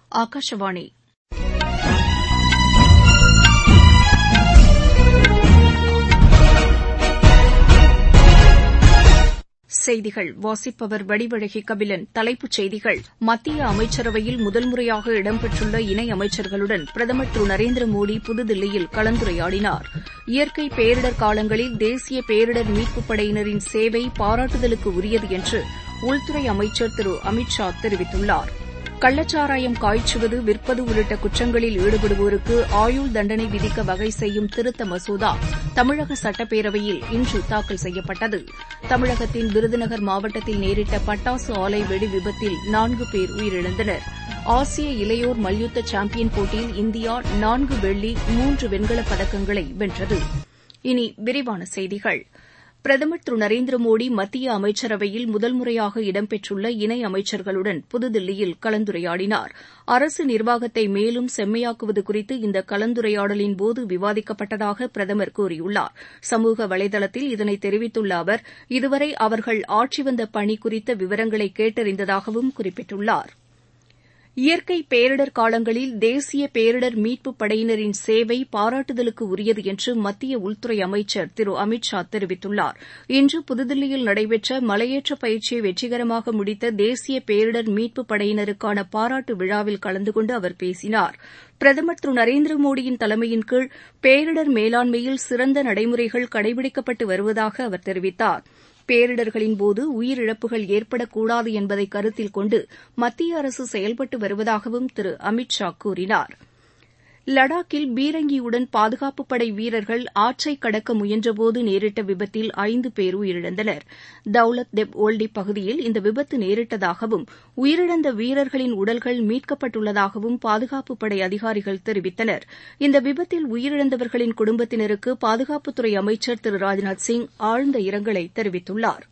ஆகாஷவாணி செய்திகள் வாசிப்பவர் வடிவழகி கபிலன் தலைப்புச் செய்திகள் மத்திய அமைச்சரவையில் முதல் முறையாக இடம்பெற்றுள்ள இணை அமைச்சர்களுடன் பிரதமர் திரு நரேந்திர மோடி புதுதில்லியில் கலந்துரையாடினார் இயற்கை பேரிடர் காலங்களில் தேசிய பேரிடர் மீட்புப் படையினரின் சேவை பாராட்டுதலுக்கு உரியது என்று உள்துறை அமைச்சர் திரு அமித் ஷா தெரிவித்துள்ளார் கள்ளச்சாராயம் காய்ச்சுவது விற்பது உள்ளிட்ட குற்றங்களில் ஈடுபடுவோருக்கு ஆயுள் தண்டனை விதிக்க வகை செய்யும் திருத்த மசோதா தமிழக சட்டப்பேரவையில் இன்று தாக்கல் செய்யப்பட்டது தமிழகத்தின் விருதுநகர் மாவட்டத்தில் நேரிட்ட பட்டாசு ஆலை வெடி விபத்தில் நான்கு பேர் உயிரிழந்தனர் ஆசிய இளையோர் மல்யுத்த சாம்பியன் போட்டியில் இந்தியா நான்கு வெள்ளி மூன்று வெண்கலப் பதக்கங்களை வென்றது இனி விரிவான செய்திகள் பிரதமர் திரு நரேந்திர மோடி மத்திய அமைச்சரவையில் முதல் முறையாக இடம்பெற்றுள்ள இணை அமைச்சர்களுடன் புதுதில்லியில் கலந்துரையாடினார் அரசு நிர்வாகத்தை மேலும் செம்மையாக்குவது குறித்து இந்த கலந்துரையாடலின்போது விவாதிக்கப்பட்டதாக பிரதமர் கூறியுள்ளார் சமூக வலைதளத்தில் இதனை தெரிவித்துள்ள அவர் இதுவரை அவர்கள் ஆற்றி வந்த பணி குறித்த விவரங்களை கேட்டறிந்ததாகவும் குறிப்பிட்டுள்ளார் இயற்கை பேரிடர் காலங்களில் தேசிய பேரிடர் மீட்புப் படையினரின் சேவை பாராட்டுதலுக்கு உரியது என்று மத்திய உள்துறை அமைச்சர் திரு அமித் ஷா தெரிவித்துள்ளார் இன்று புதுதில்லியில் நடைபெற்ற மலையேற்ற பயிற்சியை வெற்றிகரமாக முடித்த தேசிய பேரிடர் மீட்புப் படையினருக்கான பாராட்டு விழாவில் கலந்து கொண்டு அவர் பேசினார் பிரதமர் திரு நரேந்திர மோடியின் தலைமையின் கீழ் பேரிடர் மேலாண்மையில் சிறந்த நடைமுறைகள் கடைபிடிக்கப்பட்டு வருவதாக அவர் தெரிவித்தார் பேரிடர்களின்போது உயிரிழப்புகள் ஏற்படக்கூடாது என்பதை கருத்தில் கொண்டு மத்திய அரசு செயல்பட்டு வருவதாகவும் திரு அமித் ஷா கூறினார் லடாக்கில் பீரங்கியுடன் பாதுகாப்புப் படை வீரர்கள் ஆற்றை கடக்க முயன்றபோது நேரிட்ட விபத்தில் ஐந்து பேர் உயிரிழந்தனர் தௌலத் தெப் ஓல்டி பகுதியில் இந்த விபத்து நேரிட்டதாகவும் உயிரிழந்த வீரர்களின் உடல்கள் மீட்கப்பட்டுள்ளதாகவும் பாதுகாப்புப் படை அதிகாரிகள் தெரிவித்தனர் இந்த விபத்தில் உயிரிழந்தவர்களின் குடும்பத்தினருக்கு பாதுகாப்புத்துறை அமைச்சர் திரு ராஜ்நாத் சிங் ஆழ்ந்த இரங்கலை தெரிவித்துள்ளாா்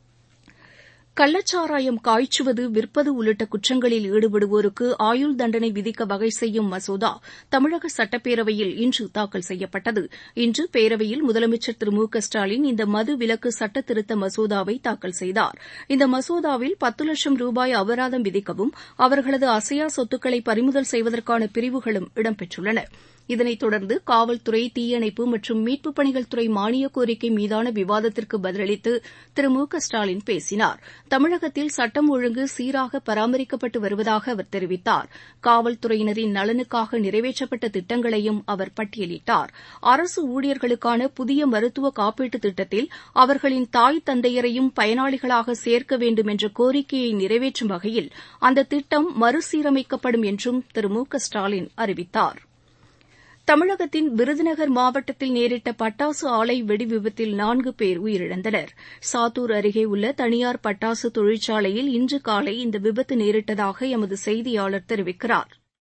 கள்ளச்சாராயம் காய்ச்சுவது விற்பது உள்ளிட்ட குற்றங்களில் ஈடுபடுவோருக்கு ஆயுள் தண்டனை விதிக்க வகை செய்யும் மசோதா தமிழக சட்டப்பேரவையில் இன்று தாக்கல் செய்யப்பட்டது இன்று பேரவையில் முதலமைச்சர் திரு மு க ஸ்டாலின் இந்த மது விலக்கு சட்ட திருத்த மசோதாவை தாக்கல் செய்தார் இந்த மசோதாவில் பத்து லட்சம் ரூபாய் அபராதம் விதிக்கவும் அவர்களது அசையா சொத்துக்களை பறிமுதல் செய்வதற்கான பிரிவுகளும் இடம்பெற்றுள்ளன இதனைத் தொடர்ந்து காவல்துறை தீயணைப்பு மற்றும் மீட்புப் பணிகள் துறை மானியக் கோரிக்கை மீதான விவாதத்திற்கு பதிலளித்து திரு மு க ஸ்டாலின் பேசினார் தமிழகத்தில் சட்டம் ஒழுங்கு சீராக பராமரிக்கப்பட்டு வருவதாக அவர் தெரிவித்தார் காவல்துறையினரின் நலனுக்காக நிறைவேற்றப்பட்ட திட்டங்களையும் அவர் பட்டியலிட்டார் அரசு ஊழியர்களுக்கான புதிய மருத்துவ காப்பீட்டுத் திட்டத்தில் அவர்களின் தாய் தந்தையரையும் பயனாளிகளாக சேர்க்க வேண்டும் என்ற கோரிக்கையை நிறைவேற்றும் வகையில் அந்த திட்டம் மறுசீரமைக்கப்படும் என்றும் திரு மு க ஸ்டாலின் அறிவித்தாா் தமிழகத்தின் விருதுநகர் மாவட்டத்தில் நேரிட்ட பட்டாசு ஆலை வெடி விபத்தில் நான்கு பேர் உயிரிழந்தனர் சாத்தூர் அருகே உள்ள தனியார் பட்டாசு தொழிற்சாலையில் இன்று காலை இந்த விபத்து நேரிட்டதாக எமது செய்தியாளர் தெரிவிக்கிறார்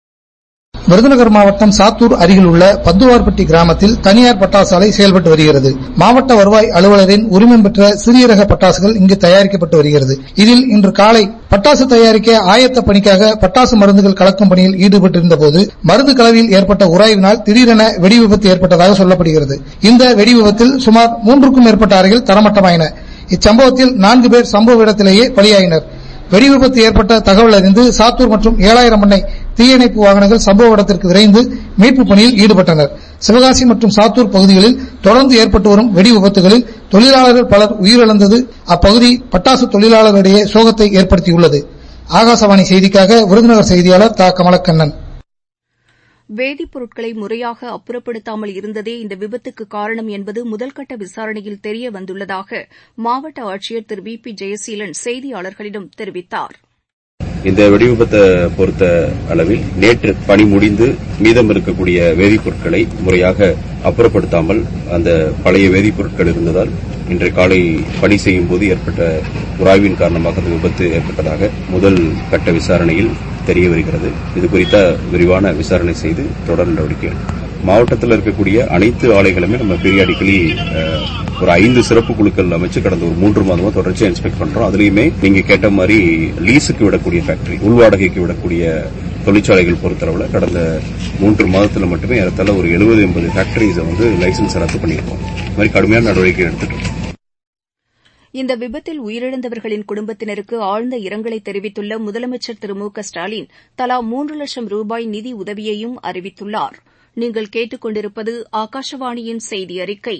விருதுநகர் மாவட்டம் சாத்தூர் அருகில் உள்ள பத்துவார்பட்டி கிராமத்தில் தனியார் பட்டாசு ஆலை செயல்பட்டு வருகிறது மாவட்ட வருவாய் அலுவலரின் உரிமம் பெற்ற சிறிய ரக பட்டாசுகள் இங்கு தயாரிக்கப்பட்டு வருகிறது இதில் இன்று காலை பட்டாசு தயாரிக்க ஆயத்த பணிக்காக பட்டாசு மருந்துகள் கலக்கும் பணியில் ஈடுபட்டிருந்த போது மருந்து கலவையில் ஏற்பட்ட உராய்வினால் திடீரென வெடி விபத்து ஏற்பட்டதாக சொல்லப்படுகிறது இந்த வெடி விபத்தில் சுமார் மூன்றுக்கும் மேற்பட்ட அறைகள் தரமட்டமாயின இச்சம்பவத்தில் நான்கு பேர் சம்பவ இடத்திலேயே பலியாயினர் வெடி விபத்து ஏற்பட்ட தகவல் அறிந்து சாத்தூர் மற்றும் ஏழாயிரம் பண்ணை தீயணைப்பு வாகனங்கள் சம்பவ இடத்திற்கு விரைந்து மீட்புப் பணியில் ஈடுபட்டனர் சிவகாசி மற்றும் சாத்தூர் பகுதிகளில் தொடர்ந்து ஏற்பட்டு வரும் வெடி விபத்துகளில் தொழிலாளர்கள் பலர் உயிரிழந்தது அப்பகுதி பட்டாசு தொழிலாளர்களிடையே சோகத்தை ஏற்படுத்தியுள்ளது ஆகாசவாணி செய்திக்காக விருதுநகர் செய்தியாளர் தா கமலக்கண்ணன் வேதிப்பொருட்களை முறையாக அப்புறப்படுத்தாமல் இருந்ததே இந்த விபத்துக்கு காரணம் என்பது முதல்கட்ட விசாரணையில் தெரிய வந்துள்ளதாக மாவட்ட ஆட்சியர் திரு வி பி ஜெயசீலன் செய்தியாளர்களிடம் தெரிவித்தார் இந்த வெடிவிபத்தை பொறுத்த அளவில் நேற்று பணி முடிந்து மீதம் இருக்கக்கூடிய வேதிப்பொருட்களை முறையாக அப்புறப்படுத்தாமல் அந்த பழைய வேதிப்பொருட்கள் இருந்ததால் இன்று காலை பணி செய்யும் போது ஏற்பட்ட உராய்வின் காரணமாக அந்த விபத்து ஏற்பட்டதாக முதல் கட்ட விசாரணையில் தெரிய வருகிறது இது குறித்த விரிவான விசாரணை செய்து தொடர் நடவடிக்கை மாவட்டத்தில் இருக்கக்கூடிய அனைத்து ஆலைகளுமே நம்ம பீரியாடிக்கலி ஒரு ஐந்து சிறப்பு குழுக்கள் அமைச்சு கடந்த ஒரு மூன்று மாதமா தொடர்ச்சியா இன்ஸ்பெக்ட் பண்றோம் அதுலயுமே நீங்க கேட்ட மாதிரி லீஸுக்கு விடக்கூடிய ஃபேக்டரி உள்வாடகைக்கு விடக்கூடிய தொழிற்சாலைகள் பொறுத்தளவுல கடந்த மூன்று மாதத்துல மட்டுமே ஏறத்தாழ ஒரு எழுபது எண்பது ஃபேக்டரிஸை வந்து லைசன்ஸ் ரத்து பண்ணியிருக்கோம் இந்த மாதிரி கடுமையான நடவடிக்கை எடுத்துட்டு இருக்கோம் இந்த விபத்தில் உயிரிழந்தவர்களின் குடும்பத்தினருக்கு ஆழ்ந்த இரங்கலை தெரிவித்துள்ள முதலமைச்சர் திரு மு க ஸ்டாலின் தலா மூன்று லட்சம் ரூபாய் நிதி உதவியையும் அறிவித்துள்ளார் நீங்கள் கேட்டுக் கொண்டிருப்பது ஆகாஷவாணியின் செய்தி அறிக்கை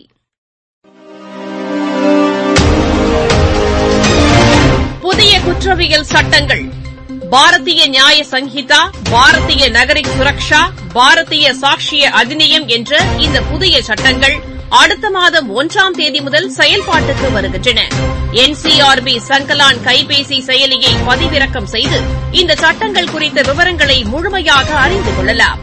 புதிய குற்றவியல் சட்டங்கள் பாரதிய நியாய சங்கீதா பாரதிய நகரிக் சுரக்ஷா பாரதிய சாட்சிய அதிநியம் என்ற இந்த புதிய சட்டங்கள் அடுத்த மாதம் ஒன்றாம் தேதி முதல் செயல்பாட்டுக்கு வருகின்றன என்சிஆர்பி சங்கலான் கைபேசி செயலியை பதிவிறக்கம் செய்து இந்த சட்டங்கள் குறித்த விவரங்களை முழுமையாக அறிந்து கொள்ளலாம்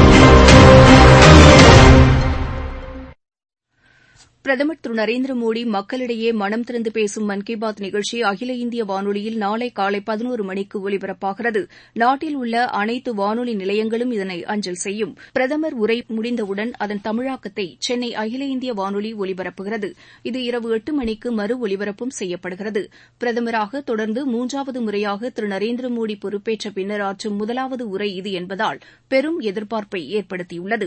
பிரதமர் திரு நரேந்திர மோடி மக்களிடையே மனம் திறந்து பேசும் மன் கி பாத் நிகழ்ச்சி அகில இந்திய வானொலியில் நாளை காலை பதினோரு மணிக்கு ஒலிபரப்பாகிறது நாட்டில் உள்ள அனைத்து வானொலி நிலையங்களும் இதனை அஞ்சல் செய்யும் பிரதமர் உரை முடிந்தவுடன் அதன் தமிழாக்கத்தை சென்னை அகில இந்திய வானொலி ஒலிபரப்புகிறது இது இரவு எட்டு மணிக்கு மறு ஒலிபரப்பும் செய்யப்படுகிறது பிரதமராக தொடர்ந்து மூன்றாவது முறையாக திரு நரேந்திர மோடி பொறுப்பேற்ற பின்னர் ஆற்றும் முதலாவது உரை இது என்பதால் பெரும் எதிர்பார்ப்பை ஏற்படுத்தியுள்ளது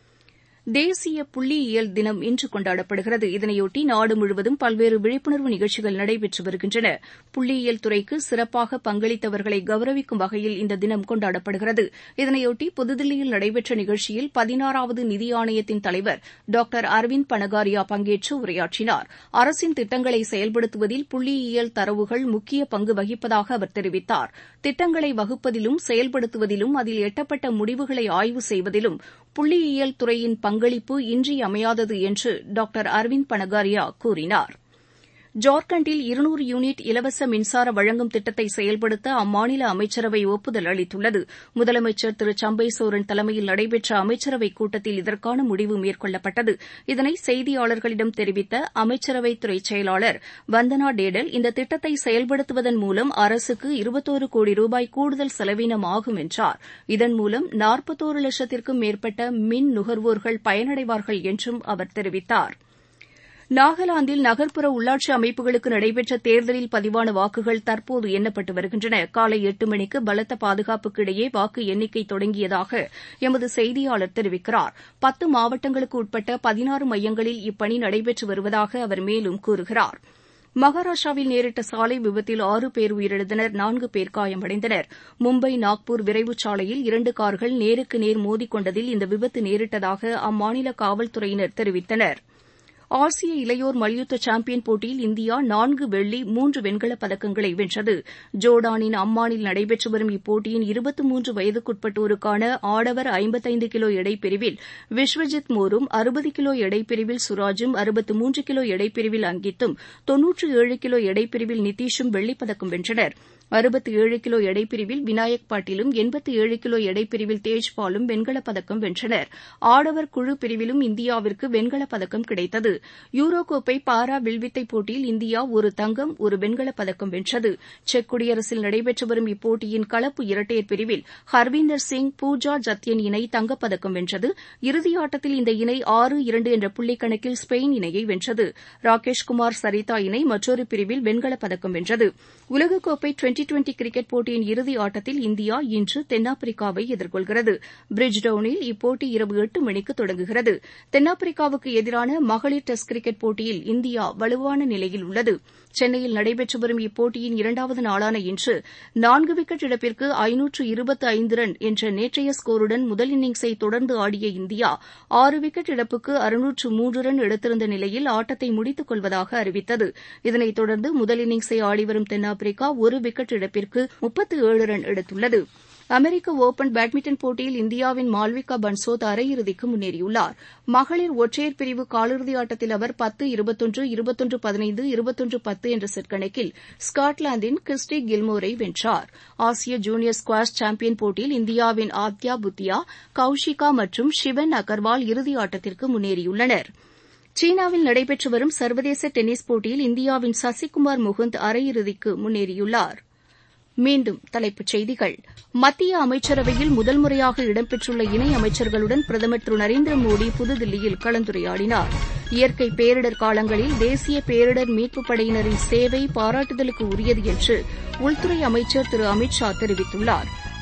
தேசிய புள்ளியியல் தினம் இன்று கொண்டாடப்படுகிறது இதனையொட்டி நாடு முழுவதும் பல்வேறு விழிப்புணர்வு நிகழ்ச்சிகள் நடைபெற்று வருகின்றன புள்ளியியல் துறைக்கு சிறப்பாக பங்களித்தவர்களை கௌரவிக்கும் வகையில் இந்த தினம் கொண்டாடப்படுகிறது இதனையொட்டி புதுதில்லியில் நடைபெற்ற நிகழ்ச்சியில் பதினாறாவது நிதி ஆணையத்தின் தலைவர் டாக்டர் அரவிந்த் பனகாரியா பங்கேற்று உரையாற்றினார் அரசின் திட்டங்களை செயல்படுத்துவதில் புள்ளியியல் தரவுகள் முக்கிய பங்கு வகிப்பதாக அவர் தெரிவித்தார் திட்டங்களை வகுப்பதிலும் செயல்படுத்துவதிலும் அதில் எட்டப்பட்ட முடிவுகளை ஆய்வு செய்வதிலும் புள்ளியியல் துறையின் பங்களிப்பு இன்றியமையாதது என்று டாக்டர் அரவிந்த் பனகாரியா கூறினார் ஜார்க்கண்டில் இருநூறு யூனிட் இலவச மின்சார வழங்கும் திட்டத்தை செயல்படுத்த அம்மாநில அமைச்சரவை ஒப்புதல் அளித்துள்ளது முதலமைச்சர் திரு சம்பை சோரன் தலைமையில் நடைபெற்ற அமைச்சரவைக் கூட்டத்தில் இதற்கான முடிவு மேற்கொள்ளப்பட்டது இதனை செய்தியாளர்களிடம் தெரிவித்த அமைச்சரவை துறை செயலாளர் வந்தனா டேடல் இந்த திட்டத்தை செயல்படுத்துவதன் மூலம் அரசுக்கு இருபத்தோரு கோடி ரூபாய் கூடுதல் செலவீனம் ஆகும் என்றார் இதன் மூலம் நாற்பத்தோரு லட்சத்திற்கும் மேற்பட்ட மின் நுகர்வோர்கள் பயனடைவார்கள் என்றும் அவர் தெரிவித்தார் நாகாலாந்தில் நகர்ப்புற உள்ளாட்சி அமைப்புகளுக்கு நடைபெற்ற தேர்தலில் பதிவான வாக்குகள் தற்போது எண்ணப்பட்டு வருகின்றன காலை எட்டு மணிக்கு பலத்த பாதுகாப்புக்கு இடையே வாக்கு எண்ணிக்கை தொடங்கியதாக எமது செய்தியாளர் தெரிவிக்கிறார் பத்து மாவட்டங்களுக்கு உட்பட்ட பதினாறு மையங்களில் இப்பணி நடைபெற்று வருவதாக அவர் மேலும் கூறுகிறார் மகாராஷ்டிராவில் நேரிட்ட சாலை விபத்தில் ஆறு பேர் உயிரிழந்தனர் நான்கு பேர் காயமடைந்தனர் மும்பை நாக்பூர் விரைவுச் சாலையில் இரண்டு கார்கள் நேருக்கு நேர் மோதிக்கொண்டதில் இந்த விபத்து நேரிட்டதாக அம்மாநில காவல்துறையினர் தெரிவித்தனா் ஆசிய இளையோர் மல்யுத்த சாம்பியன் போட்டியில் இந்தியா நான்கு வெள்ளி மூன்று வெண்கலப் பதக்கங்களை வென்றது ஜோர்டானின் அம்மானில் நடைபெற்று வரும் இப்போட்டியின் இருபத்து மூன்று வயதுக்குட்பட்டோருக்கான ஆடவர் ஐம்பத்தைந்து கிலோ எடைப்பிரிவில் விஸ்வஜித் மோரும் அறுபது கிலோ எடைப்பிரிவில் சுராஜும் அறுபத்து மூன்று கிலோ எடைப்பிரிவில் அங்கித்தும் தொன்னூற்று ஏழு கிலோ எடைப்பிரிவில் நிதிஷும் வெள்ளிப்பதக்கம் வென்றனர் அறுபத்து ஏழு கிலோ எடைப்பிரிவில் வினாயக் பாட்டீலும் எண்பத்து ஏழு கிலோ எடைப்பிரிவில் தேஜ்பாலும் வெண்கலப் பதக்கம் வென்றனர் ஆடவர் குழு பிரிவிலும் இந்தியாவிற்கு வெண்கலப் பதக்கம் கிடைத்தது யூரோ கோப்பை பாரா வில்வித்தை போட்டியில் இந்தியா ஒரு தங்கம் ஒரு வெண்கலப் பதக்கம் வென்றது செக் குடியரசில் நடைபெற்று வரும் இப்போட்டியின் கலப்பு இரட்டையர் பிரிவில் ஹர்வீந்தர் சிங் பூஜா ஜத்யன் இணை தங்கப்பதக்கம் வென்றது இறுதியாட்டத்தில் இந்த இணை ஆறு இரண்டு என்ற புள்ளிக் கணக்கில் ஸ்பெயின் இணையை வென்றது ராகேஷ்குமார் சரிதா இணை மற்றொரு பிரிவில் வெண்கலப் பதக்கம் வென்றது உலகக்கோப்பை டுவெண்டி டுவெண்டி கிரிக்கெட் போட்டியின் இறுதி ஆட்டத்தில் இந்தியா இன்று தென்னாப்பிரிக்காவை எதிர்கொள்கிறது பிரிட்ஜ்டவுனில் இப்போட்டி இரவு எட்டு மணிக்கு தொடங்குகிறது தென்னாப்பிரிக்காவுக்கு எதிரான மகளிர் டெஸ்ட் கிரிக்கெட் போட்டியில் இந்தியா வலுவான நிலையில் உள்ளது சென்னையில் நடைபெற்று வரும் இப்போட்டியின் இரண்டாவது நாளான இன்று நான்கு விக்கெட் இழப்பிற்கு ஐநூற்று இருபத்து ஐந்து ரன் என்ற நேற்றைய ஸ்கோருடன் முதல் இன்னிங்ஸை தொடர்ந்து ஆடிய இந்தியா ஆறு விக்கெட் இழப்புக்கு அறுநூற்று மூன்று ரன் எடுத்திருந்த நிலையில் ஆட்டத்தை முடித்துக் கொள்வதாக அறிவித்தது இதனைத் தொடர்ந்து முதல் இன்னிங்ஸை ஆடிவரும் தென்னாப்பிரிக்கா ஒரு விக்கெட் இழப்பிற்கு முப்பத்து ஏழு ரன் எடுத்துள்ளது அமெரிக்க ஒபன் பேட்மிண்டன் போட்டியில் இந்தியாவின் மால்விகா பன்சோத் அரையிறுதிக்கு முன்னேறியுள்ளார் மகளிர் ஒற்றையர் பிரிவு காலிறுதி ஆட்டத்தில் அவர் பத்து இருபத்தொன்று இருபத்தொன்று பதினைந்து இருபத்தொன்று பத்து என்ற செட் கணக்கில் ஸ்காட்லாந்தின் கிறிஸ்டி கில்மோரை வென்றார் ஆசிய ஜூனியர் ஸ்குவாஷ் சாம்பியன் போட்டியில் இந்தியாவின் ஆத்யா புத்தியா கௌஷிகா மற்றும் ஷிவன் அகர்வால் இறுதி ஆட்டத்திற்கு முன்னேறியுள்ளனா் சீனாவில் நடைபெற்று வரும் சர்வதேச டென்னிஸ் போட்டியில் இந்தியாவின் சசிகுமார் முகுந்த் அரையிறுதிக்கு முன்னேறியுள்ளார் மீண்டும் தலைப்புச் செய்திகள் மத்திய அமைச்சரவையில் முதல் முறையாக இடம்பெற்றுள்ள இணை அமைச்சர்களுடன் பிரதமர் திரு நரேந்திர மோடி புதுதில்லியில் கலந்துரையாடினார் இயற்கை பேரிடர் காலங்களில் தேசிய பேரிடர் மீட்புப் படையினரின் சேவை பாராட்டுதலுக்கு உரியது என்று உள்துறை அமைச்சர் திரு அமித் ஷா தெரிவித்துள்ளார்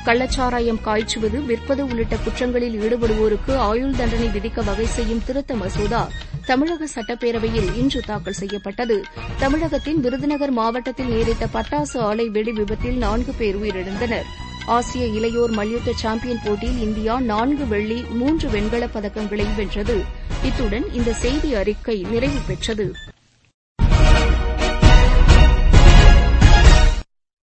கள்ளச்சாராயம் காய்ச்சுவது விற்பது உள்ளிட்ட குற்றங்களில் ஈடுபடுவோருக்கு ஆயுள் தண்டனை விதிக்க வகை செய்யும் திருத்த மசோதா தமிழக சட்டப்பேரவையில் இன்று தாக்கல் செய்யப்பட்டது தமிழகத்தின் விருதுநகர் மாவட்டத்தில் நேரிட்ட பட்டாசு ஆலை வெடி விபத்தில் நான்கு பேர் உயிரிழந்தனர் ஆசிய இளையோர் மல்யுத்த சாம்பியன் போட்டியில் இந்தியா நான்கு வெள்ளி மூன்று வெண்கலப் பதக்கங்களை வென்றது இத்துடன் இந்த செய்தி அறிக்கை நிறைவு பெற்றது